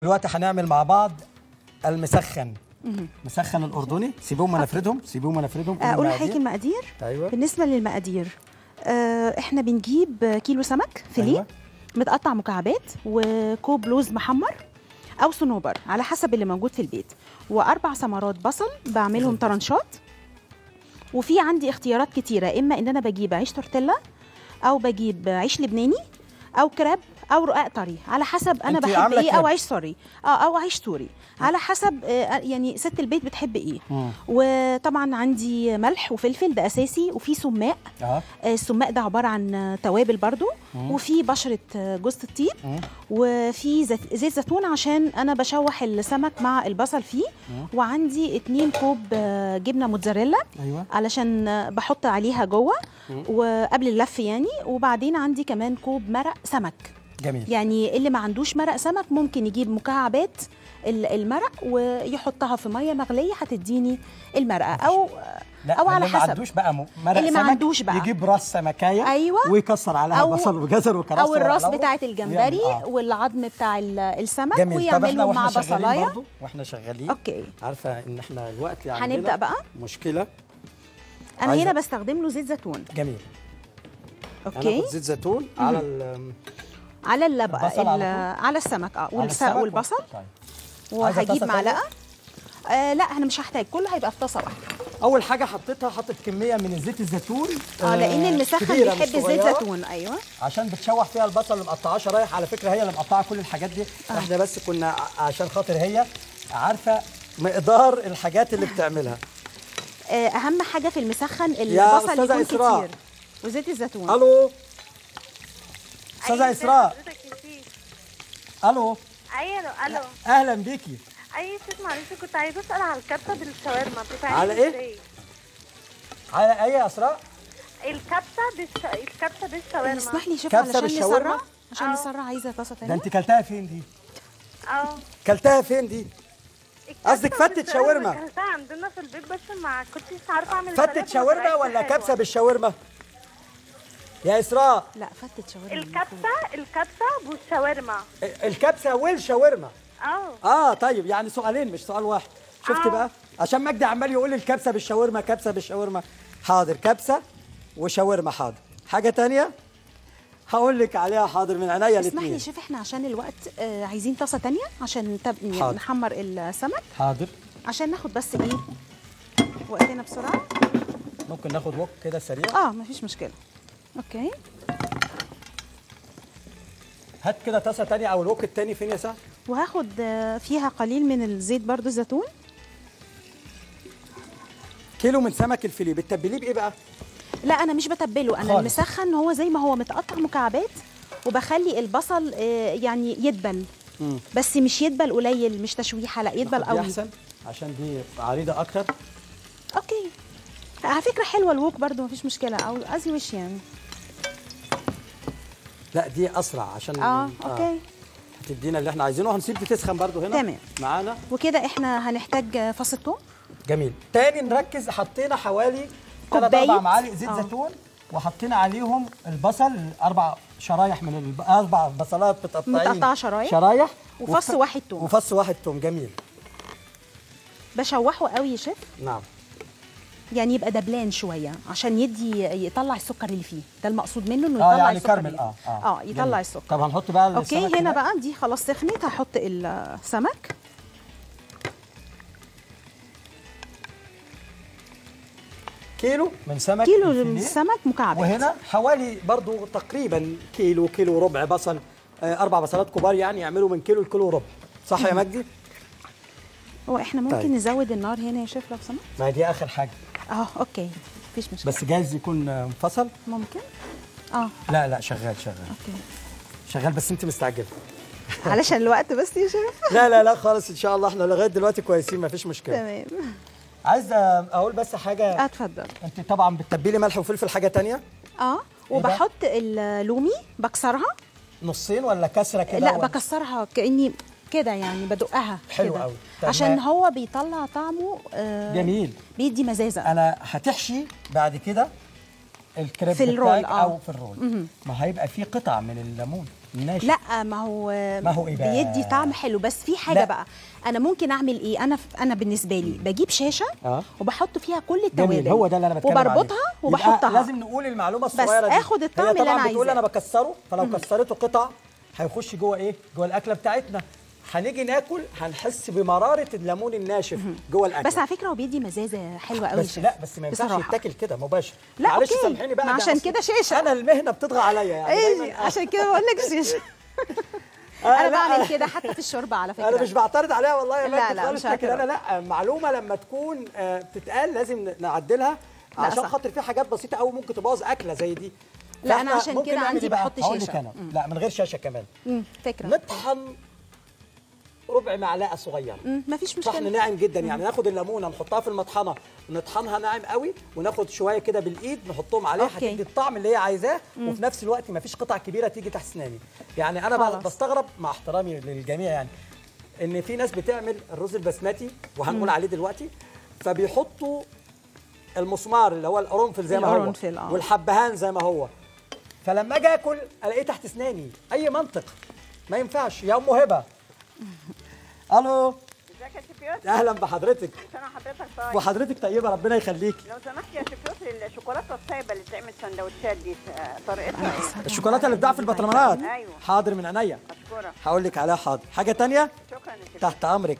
دلوقتي هنعمل مع بعض المسخن مسخن الاردني سيبوهم انا افردهم سيبوهم انا افردهم كل اقول المقادير. لحضرتك المقادير ايوه بالنسبه للمقادير آه، احنا بنجيب كيلو سمك فيليه أيوة. متقطع مكعبات وكوب لوز محمر او صنوبر على حسب اللي موجود في البيت واربع ثمرات بصل بعملهم طرنشات وفي عندي اختيارات كتيره اما ان انا بجيب عيش تورتيلا او بجيب عيش لبناني او كراب او رقاق طري على حسب انا أنتي بحب عاملة ايه كراب. او عيش سوري اه او عيش سوري على حسب آه، يعني ست البيت بتحب ايه مم. وطبعا عندي ملح وفلفل ده اساسي وفي سماق اه آه، السماق ده عباره عن توابل برضو وفي بشره آه، جوز الطيب مم. وفي زيت, زيت زيتون عشان انا بشوح السمك مع البصل فيه وعندي اتنين كوب آه، جبنه موتزاريلا ايوه علشان آه، بحط عليها جوه وقبل اللف يعني وبعدين عندي كمان كوب مرق سمك جميل يعني اللي ما عندوش مرق سمك ممكن يجيب مكعبات ال- المرق ويحطها في ميه مغليه هتديني المرقه او لا أو على اللي ما حسب. عندوش بقى م- مرق اللي ما سمك عندوش بقى. يجيب راس سمكايه أيوة. ويكسر عليها أو- بصل وجزر وكرفس او الراس وعلوه. بتاعه الجمبري آه. والعظم بتاع ال- السمك جميل طب احنا ويعملهم مع واحنا شغالين بصلايه برضو واحنا شغالين اوكي عارفه ان احنا الوقت عندنا هنبدأ بقى؟ مشكله انا عايزة- هنا بستخدم له زيت زيتون جميل اوكي هناخد زيت زيتون على ال- على اللب... البصل على ال- على السمك اه على والس... السمك والبصل طيب. عايزة وهجيب طاسة معلقه آه لا انا مش هحتاج كله هيبقى في طاسه واحده اول حاجه حطيتها حطيت كميه من الزيت الزيتون اه لان المسخن كبيرة مش بيحب زيت صغيرة، زيتون ايوه عشان بتشوح فيها البصل اللي مقطعاه شرايح على فكره هي اللي مقطعه كل الحاجات دي آه. احنا بس كنا ع- عشان خاطر هي عارفه مقدار الحاجات اللي بتعملها آه اهم حاجه في المسخن يا البصل أستاذة يكون إسراء. كتير وزيت الزيتون الو استاذه اسراء حضرتك يا شيخ الو ايوه الو اهلا بيكي اي شيخ معلش كنت عايزه اسال على الكبسه بالشاورما بتتعمل على إيه؟ إزاي؟ على ايه يا اسراء الكبسه بالش... الكبسه بالشاورما اسمح لي شوف كبسة علشان بالشاورما؟ نسرع عشان آه. نسرع عايزه طاسه ده تانية انت كلتها فين دي اه كلتها فين دي الكبسة قصدك فتة بالشاورما شاورما؟ اكلتها عندنا في البيت بس ما كنتش عارفه اعمل فتة الفراخ شاورما ما ولا طلعتش كبسه حلوة. بالشاورما يا اسراء لا فتت شاورما الكبسه الكبسه بالشاورما الكبسه والشاورما اه اه طيب يعني سؤالين مش سؤال واحد شفت آه. بقى عشان مجدي عمال يقول لي الكبسه بالشاورما كبسه بالشاورما حاضر كبسه وشاورما حاضر حاجه تانية هقول لك عليها حاضر من عينيا اسمح لي الاثنين شوف احنا عشان الوقت آه عايزين طاسه تانية عشان تب... يعني حاضر. نحمر السمك حاضر عشان ناخد بس ايه وقتنا بسرعه ممكن ناخد وك كده سريع اه مفيش مشكله اوكي هات كده طاسه تانية او الوك التاني فين يا سهل وهاخد آه، فيها قليل من الزيت برضو الزيتون كيلو من سمك الفيليه بتتبليه بايه بقى لا انا مش بتبله انا خالص. المسخن هو زي ما هو متقطع مكعبات وبخلي البصل آه، يعني يدبل مم. بس مش يدبل قليل مش تشويحه لا يدبل ناخد دي قوي احسن عشان دي عريضه اكتر اوكي على فكره حلوه الوك برضو مفيش مشكله او ازي وش يعني لا دي اسرع عشان اه اوكي هتدينا اللي احنا عايزينه هنسيب دي تسخن برضو هنا تمام. معانا وكده احنا هنحتاج آه، فص الثوم جميل تاني نركز حطينا حوالي ثلاث كوباية. اربع معالق زيت آه. زيتون وحطينا عليهم البصل اربع شرايح من الب... اربع بصلات متقطعين متقطعة شرايح. شرايح وفص وف- واحد توم. وفص واحد توم جميل بشوحه قوي يا شيف نعم يعني يبقى دبلان شويه عشان يدي يطلع السكر اللي فيه ده المقصود منه انه اه يطلع يعني السكر كرمل اللي اه فيه. اه اه يطلع جميل. السكر طب هنحط بقى اوكي السمك هنا هناك. بقى دي خلاص سخنت هحط السمك كيلو من سمك كيلو الفيليه. من السمك مكعبات وهنا حوالي برضو تقريبا كيلو كيلو وربع بصل آه، اربع بصلات كبار يعني يعملوا من كيلو لكيلو وربع صح يا مجدي هو احنا ممكن طيب. نزود النار هنا يا شيف لو سمحت ما هي دي اخر حاجه اه اوكي مفيش مشكله بس جايز يكون آه، انفصل ممكن اه لا لا شغال شغال اوكي شغال بس انت مستعجله علشان الوقت بس يا شيف لا لا لا خالص ان شاء الله احنا لغايه دلوقتي كويسين ما فيش مشكله تمام عايز آه، اقول بس حاجه اه اتفضل انت طبعا بتتبلي ملح وفلفل حاجه تانية اه وبحط اللومي بكسرها نصين ولا كسره كده لا ولا- بكسرها كاني كده يعني بدقها حلو كده. قوي. طب عشان ما- هو بيطلع طعمه آه جميل بيدي مزازه انا هتحشي بعد كده الكريب في الرول، بتاعك آه. او في الرول ما هيبقى فيه قطع من الليمون ناشف لا ما هو ما هو إيه بقى؟ بيدي طعم حلو بس في حاجه لا. بقى انا ممكن اعمل ايه انا انا بالنسبه لي بجيب شاشه اه وبحط فيها كل التوابل جميل هو ده اللي انا بتكلم عليه وبربطها يبقى وبحطها لازم نقول المعلومه الصغيره دي آخد الطعم هي اللي طبعا أنا بتقول عايزاه. انا بكسره فلو كسرته قطع هيخش جوه ايه جوه الاكله بتاعتنا هنيجي ناكل هنحس بمراره الليمون الناشف جوه الاكله بس على فكره هو بيدي مزازه حلوه قوي بس لا بس ما ينفعش بصراحة. يتاكل كده مباشر لا، معلش أوكي. سامحيني بقى ما ده عشان أصل كده شاشة. انا المهنه بتطغى عليا يعني ايه دايماً- عشان كده بقول لك شيشه آه، انا لا، بعمل كده حتى في الشوربه على فكره انا مش بعترض عليها والله يا لا، ماجد لا، خالص مش لكن انا هعترض. لا معلومه لما تكون آه، بتتقال لازم نعدلها لا، عشان صح. خاطر في حاجات بسيطه قوي ممكن تبوظ اكله زي دي لا، فإحنا أنا عشان ممكن كده نعمل عندي إيه بقى؟ بحط هقول لك شاشة. انا لا من غير شاشه كمان امم فكره نطحن ربع معلقه صغيره امم مفيش طحن مشكله ناعم جدا يعني ناخد الليمونه نحطها في المطحنه نطحنها ناعم قوي وناخد شويه كده بالايد نحطهم عليه أوكي. هتدي الطعم اللي هي عايزاه وفي نفس الوقت ما فيش قطع كبيره تيجي تحت اسناني يعني انا خلاص. بقى بستغرب مع احترامي للجميع يعني ان في ناس بتعمل الرز البسمتي وهنقول عليه دلوقتي فبيحطوا المسمار اللي هو القرنفل زي ما هو القرنفل، آه. والحبهان زي ما هو فلما اجي اكل الاقيه تحت اسناني اي منطق ما ينفعش يا ام هبه الو ازيك يا شفيوت اهلا بحضرتك انا حضرتك طيب وحضرتك طيبه ربنا يخليكي لو سمحت يا شفيوت الشوكولاته السايبه اللي بتعمل سندوتشات دي آه، طريقتها ايه؟ الشوكولاته اللي بتباع في البطرمانات أيوة. حاضر من عينيا اشكرك هقول لك عليها حاضر حاجه تانية شكرا يا شفيوت تحت امرك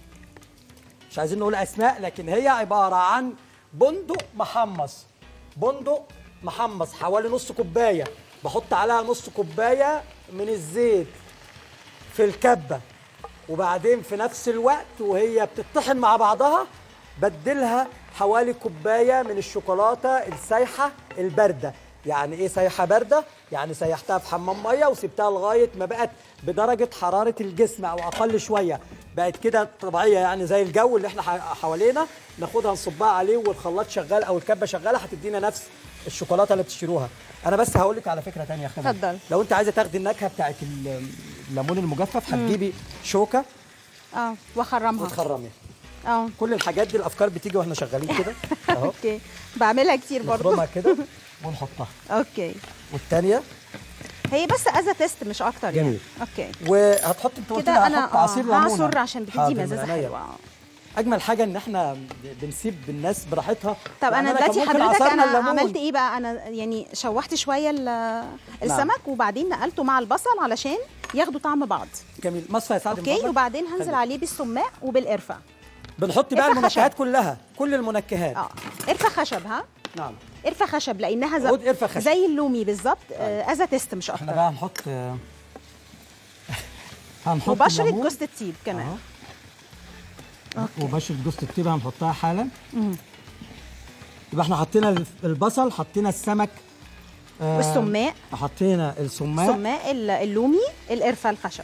مش عايزين نقول اسماء لكن هي عباره عن بندق محمص بندق محمص حوالي نص كوبايه بحط عليها نص كوبايه من الزيت في الكبه وبعدين في نفس الوقت وهي بتطحن مع بعضها بدلها حوالي كوبايه من الشوكولاته السايحه البارده يعني ايه سايحه بارده يعني سيحتها في حمام ميه وسبتها لغايه ما بقت بدرجه حراره الجسم او اقل شويه بقت كده طبيعيه يعني زي الجو اللي احنا ح- حوالينا ناخدها نصبها عليه والخلاط شغال او الكبه شغاله هتدينا نفس الشوكولاته اللي بتشتروها انا بس هقول لك على فكره تانية يا اخي اتفضل. لو انت عايزه تاخدي النكهه بتاعت ال- الليمون المجفف هتجيبي شوكه اه واخرمها وتخرمي اه كل الحاجات دي الافكار بتيجي واحنا شغالين كده اهو اوكي بعملها كتير برضو نخرمها كده ونحطها اوكي والثانيه هي بس ازا تيست مش اكتر جميل. يعني اوكي وهتحط انت قلت كده لي انا هحط عصير اه ليمونه هعصر عشان بتدي حاضر، من مزازه عينيا. حلوه آه. اجمل حاجه ان احنا بنسيب الناس براحتها طب يعني انا كان دلوقتي ممكن حضرتك عصرنا انا الليمون. عملت ايه بقى انا يعني شوحت شويه ال- السمك وبعدين نقلته مع البصل علشان ياخدوا طعم بعض جميل مصفى يا سعد من اوكي فضلك. وبعدين هنزل خليك. عليه بالسماق وبالقرفه بنحط بقى قرفة المنكهات خشب. كلها كل المنكهات اه قرفه خشب ها نعم قرفه خشب لانها زي, عود قرفة خشب. زي اللومي بالظبط آه ازا تيست مش احنا اكتر بقى هنحط آه، هنحط وبشره الليمون. جوز الطيب كمان أهو. وبشره جوز الطيب هنحطها حالا يبقى احنا حطينا البصل حطينا السمك آه، والسماق حطينا السماق سماق ال- اللومي القرفه الخشب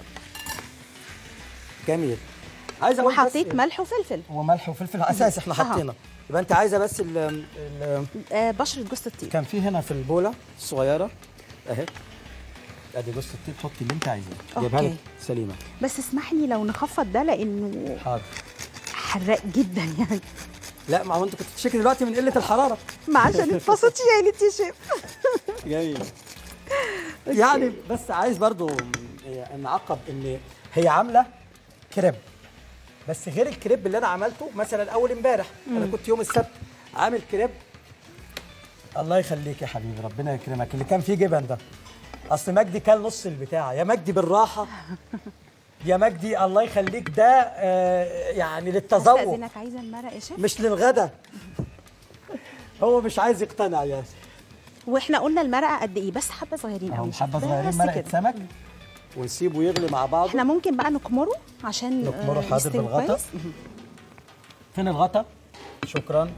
جميل عايز اقول بس وحطيت ملح وفلفل وملح وفلفل اساسي احنا أها. حطينا يبقى انت عايزه بس ال ال آه بشره جوز الطيب كان في هنا في البوله الصغيره اهي ادي جوز الطيب حطي اللي انت عايزاه جايبها أوكي. لك سليمه بس اسمح لي لو نخفض ده لانه حاضر حراق جدا يعني لا ما هو انت كنت بتشتكي دلوقتي من قله الحراره ما عشان اتبسطش يعني يا شيف جميل يعني بس عايز برضو نعقب ان هي عامله كريب بس غير الكريب اللي انا عملته مثلا اول امبارح انا كنت يوم السبت عامل كريب الله يخليك يا حبيبي ربنا يكرمك اللي كان فيه جبن ده اصل مجدي كان نص البتاع يا مجدي بالراحه يا مجدي الله يخليك ده آه، يعني للتذوق استاذنك عايزه المرق يا شيف مش للغدا هو مش عايز يقتنع يا واحنا قلنا المرقه قد ايه بس حبه صغيرين اهو قوي حبه بس صغيرين مرقه كده. سمك ونسيبه يغلي مع بعضه احنا ممكن بقى نكمره عشان نكمره آه، حاضر يستوي بالغطا. كويس. فين الغطا شكرا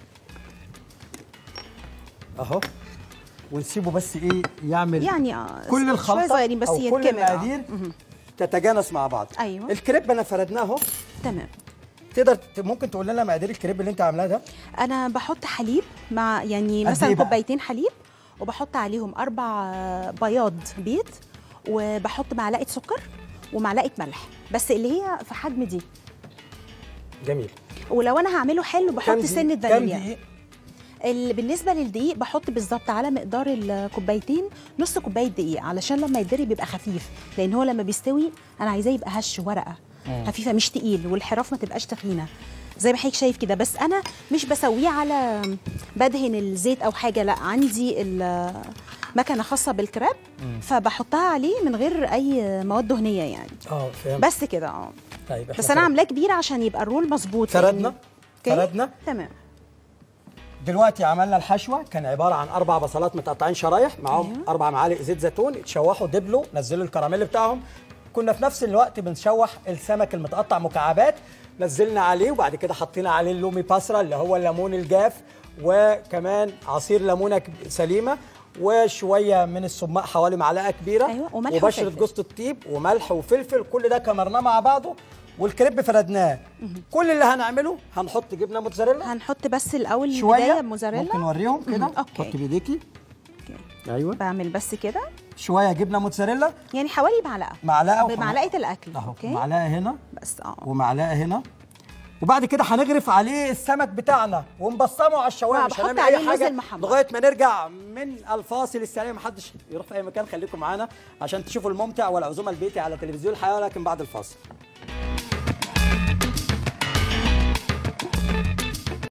اهو ونسيبه بس ايه يعمل يعني اه كل شوية الخلطه صغيرين بس او كل يتكمل آه. المقادير تتجانس مع بعض أيوة. الكريب انا فردناه اهو تمام تقدر ت- ممكن تقول لنا مقادير الكريب اللي انت عاملاه ده انا بحط حليب مع يعني قد مثلا إيه بقى؟ كوبايتين حليب وبحط عليهم اربع آه، بياض بيض وبحط معلقه سكر ومعلقه ملح بس اللي هي في حجم دي جميل ولو انا هعمله حلو كام بحط دقيق؟ سنه كام فانيليا دقيق ال- بالنسبه للدقيق بحط بالظبط على مقدار الكوبايتين نص كوبايه دقيق علشان لما يتضرب يبقى خفيف لان هو لما بيستوي انا عايزاه يبقى هش ورقه خفيفه مش تقيل والحراف ما تبقاش تخينه زي ما حضرتك شايف كده بس انا مش بسويه على بدهن الزيت او حاجه لا عندي ال- مكنه خاصه بالكراب فبحطها عليه من غير اي مواد دهنيه يعني اه فهمت بس كده اه طيب إحنا بس انا عاملاه كبير عشان يبقى الرول مظبوط فردنا؟ لأن- أوكي؟ فردنا؟ تمام دلوقتي عملنا الحشوه كان عباره عن اربع بصلات متقطعين شرايح معاهم أيوه. اربع معالق زيت زيتون اتشوحوا دبلوا نزلوا الكراميل بتاعهم كنا في نفس الوقت بنشوح السمك المتقطع مكعبات نزلنا عليه وبعد كده حطينا عليه اللومي باسرا اللي هو الليمون الجاف وكمان عصير ليمونه كب- سليمه وشويه من السماق حوالي معلقه كبيره أيوة، وملح وبشره وفلفل. جوز الطيب وملح وفلفل كل ده كمرناه مع بعضه والكريب فردناه كل اللي هنعمله هنحط جبنه موتزاريلا هنحط بس الاول شويه البدايه موزاريلا ممكن نوريهم كده مم، أوكي. حطي بايديكي ايوه بعمل بس كده شويه جبنه موتزاريلا يعني حوالي معلقه معلقه وخلاص. بمعلقه الاكل اهو اوكي معلقه هنا بس اه ومعلقه هنا وبعد كده هنغرف عليه السمك بتاعنا ونبصمه على الشوايه آه، مش بحط هنعمل عليه اي اللوز حاجه المحمر. لغايه ما نرجع من الفاصل السريع محدش يروح في اي مكان خليكم معانا عشان تشوفوا الممتع والعزومه البيتي على تلفزيون الحياه ولكن بعد الفاصل